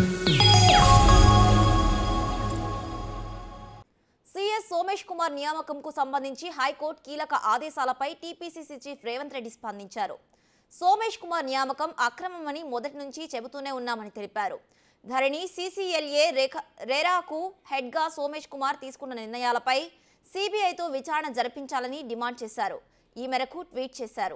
CS Somesh Kumar నియామకంకు సంబంధించి high court కీలక ఆదేశాలపై టీపీసీసీ చీఫ్ రేవంత్ రెడ్డి స్పందించారు సోమేష్ కుమార్ నియామకం అక్రమమని మొదటి నుంచి చెబుతూనే ఉన్నామని తెలిపారు ధరణి సీసీఎల్ఏ రేఖ రేరాకు హెడ్గా సోమేష్ కుమార్ తీసుకున్న నిర్ణయాలపై సీబీఐతో విచారణ జరిపించాలని డిమాండ్ చేశారు ఈ మేరకు ట్వీట్ చేశారు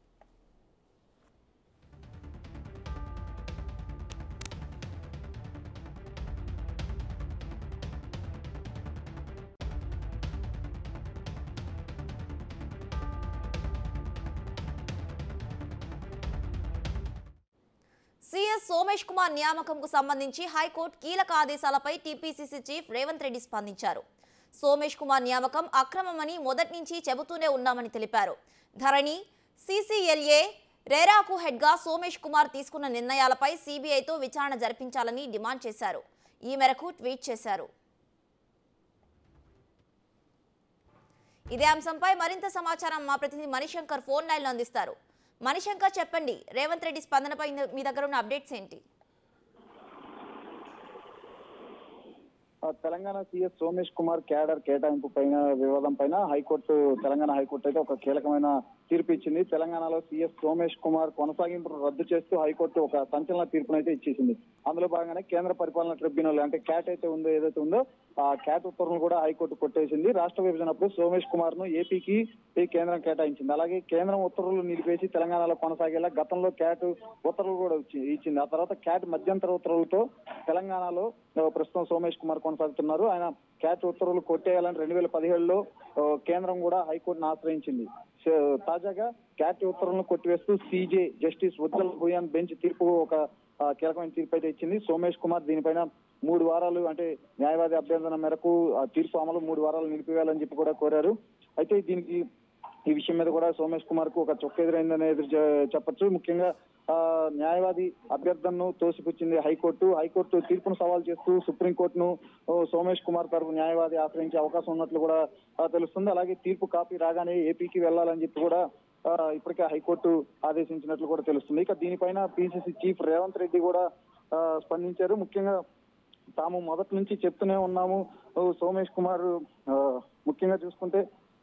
సీఎస్ సోమేష్ కుమార్ నియామకంకు సంబంధించి హైకోర్టు కీలక ఆదేశాలపై టీపీసీసీ చీఫ్ రేవంత్ రెడ్డి స్పందించారు సోమేష్ కుమార్ నియామకం అక్రమమని మొదటి నుంచి చెబుతూనే ఉన్నామని తెలిపారు ధరణి సీసీఎల్ఏ రేరాకు హెడ్గా సోమేష్ కుమార్ తీసుకున్న నిర్ణయాలపై సీబీఐతో విచారణ జరిపించాలని డిమాండ్ చేశారు ఈ మేరకు ట్వీట్ చేశారు ఇదే అంశంపై మరింత సమాచారం మా ప్రతినిధి మణిశంకర్ ఫోన్ లైన్లో అందిస్తారు మణిశంకర్ చెప్పండి రేవంత్ రెడ్డి స్పందనపై మీ దగ్గర ఉన్న అప్డేట్స్ ఏంటి ఆ, తెలంగాణ సీఎస్ సోమేష్ కుమార్ క్యాడర్ కేటాయింపు పైన వివాదం పైన హైకోర్టు తెలంగాణ హైకోర్టు అయితే ఒక కీలకమైన తీర్పు ఇచ్చింది తెలంగాణలో సీఎస్ సోమేష్ కుమార్ కొనసాగింపును రద్దు చేస్తూ హైకోర్టు ఒక సంచలన తీర్పునైతే ఇచ్చేసింది అందులో భాగంగానే కేంద్ర పరిపాలన ట్రిబ్యునల్ అంటే క్యాట్ అయితే ఉందో ఏదైతే ఉందో ఆ క్యాట్ ఉత్తర్వులు కూడా హైకోర్టు కొట్టేసింది రాష్ట్ర విభజనప్పుడు సోమేష్ కుమార్ ను ఏపీకి ఈ కేంద్రం కేటాయించింది అలాగే కేంద్రం ఉత్తర్వులు నిలిపేసి తెలంగాణలో కొనసాగేలా గతంలో క్యాట్ ఉత్తర్వులు కూడా వచ్చి- ఇచ్చింది ఆ తర్వాత క్యాట్ మధ్యంతర ఉత్తర్వులతో తెలంగాణలో ఆ, ప్రస్తుతం సోమేష్ కుమార్ కొనసాగుతున్నారు ఆయన క్యాట్ ఉత్తర్వులు కొట్టేయాలని రెండు వేల పదిహేడులో ఆ, కేంద్రం కూడా హైకోర్టును ఆశ్రయించింది సో, తాజాగా క్యాట్ ఉత్తర్వులను కొట్టివేస్తూ CJ justice Ujjal Bhuyan bench తీర్పు ఒక ఆ, కీలకమైన తీర్పు అయితే ఇచ్చింది సోమేష్ కుమార్ దీనిపైన మూడు వారాలు అంటే న్యాయవాది అభ్యర్థన మేరకు ఆ తీర్పు అమలు మూడు వారాలు నిలిపివేయాలని చెప్పి కూడా కోరారు అయితే దీనికి ఈ విషయం మీద కూడా సోమేష్ కుమార్ కు ఒక చొక్క ఎదురైందని ఎదురు చె- చెప్పొచ్చు ముఖ్యంగా ఆ, న్యాయవాది అభ్యర్థనను తోసిపుచ్చింది హైకోర్టు హైకోర్టు తీర్పును సవాల్ చేస్తూ సుప్రీంకోర్టును ఓ, సోమేష్ కుమార్ తరపు న్యాయవాది ఆశ్రయించే అవకాశం ఉన్నట్లు కూడా ఆ, తెలుస్తుంది అలాగే తీర్పు కాపీ రాగానే ఏపీకి వెళ్లాలని చెప్పి కూడా ఆ, ఇప్పటికే హైకోర్టు ఆదేశించినట్లు కూడా తెలుస్తుంది ఇక దీనిపైన పిసిసి చీఫ్ రేవంత్ రెడ్డి కూడా ఆ, స్పందించారు ముఖ్యంగా తాము మొదటి నుంచి చెప్తూనే ఉన్నాము ఓ, సోమేష్ కుమార్ ఆ, ముఖ్యంగా చూసుకుంటే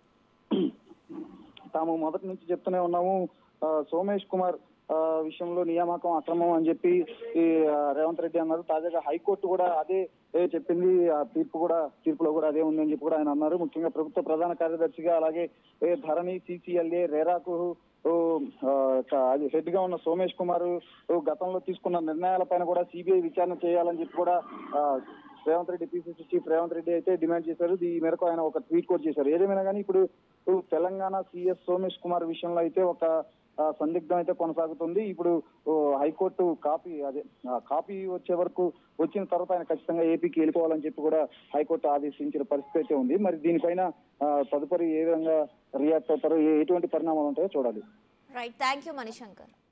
తాము మొదటి నుంచి చెప్తూనే ఉన్నాము ఆ, సోమేష్ కుమార్ ఆ, విషయంలో నియామకం అక్రమం అని చెప్పి ఈ ఆ, రేవంత్ రెడ్డి అన్నారు తాజాగా హైకోర్టు కూడా అదే ఏ చెప్పింది ఆ తీర్పు కూడా తీర్పులో కూడా అదే ఉందని చెప్పి కూడా ఆయన అన్నారు ముఖ్యంగా ప్రభుత్వ ప్రధాన కార్యదర్శిగా అలాగే ఏ ధరణి సిసిఎల్ఏ రేరాకు ఓ, ఆ, క- అది హెడ్ గా ఉన్న సోమేష్ కుమార్ ఓ, గతంలో తీసుకున్న నిర్ణయాలపైన కూడా సిబిఐ విచారణ చేయాలని చెప్పి కూడా ఆ, రేవంత్ రెడ్డి పిసిసి చీఫ్ రేవంత్ రెడ్డి అయితే డిమాండ్ చేశారు ఈ మేరకు ఆయన ఒక ట్వీట్ కూడా చేశారు ఏదేమైనా కానీ ఇప్పుడు తెలంగాణ సీఎస్ సోమేష్ కుమార్ విషయంలో అయితే ఒక ఆ, సందిగ్ధం అయితే కొనసాగుతుంది ఇప్పుడు ఓ, హైకోర్టు కాపీ అదే ఆ, కాపీ వచ్చే వరకు వచ్చిన తర్వాత ఆయన ఖచ్చితంగా ఏపీకి వెళ్ళిపోవాలని చెప్పి కూడా హైకోర్టు ఆదేశించిన పరిస్థితి అయితే ఉంది మరి దీనిపైన ఆ, తదుపరి ఏ విధంగా రియాక్ట్ అవుతారో ఏ- ఎటువంటి పరిణామాలు ఉంటాయో చూడాలి రైట్ థ్యాంక్ యూ మణిశంకర్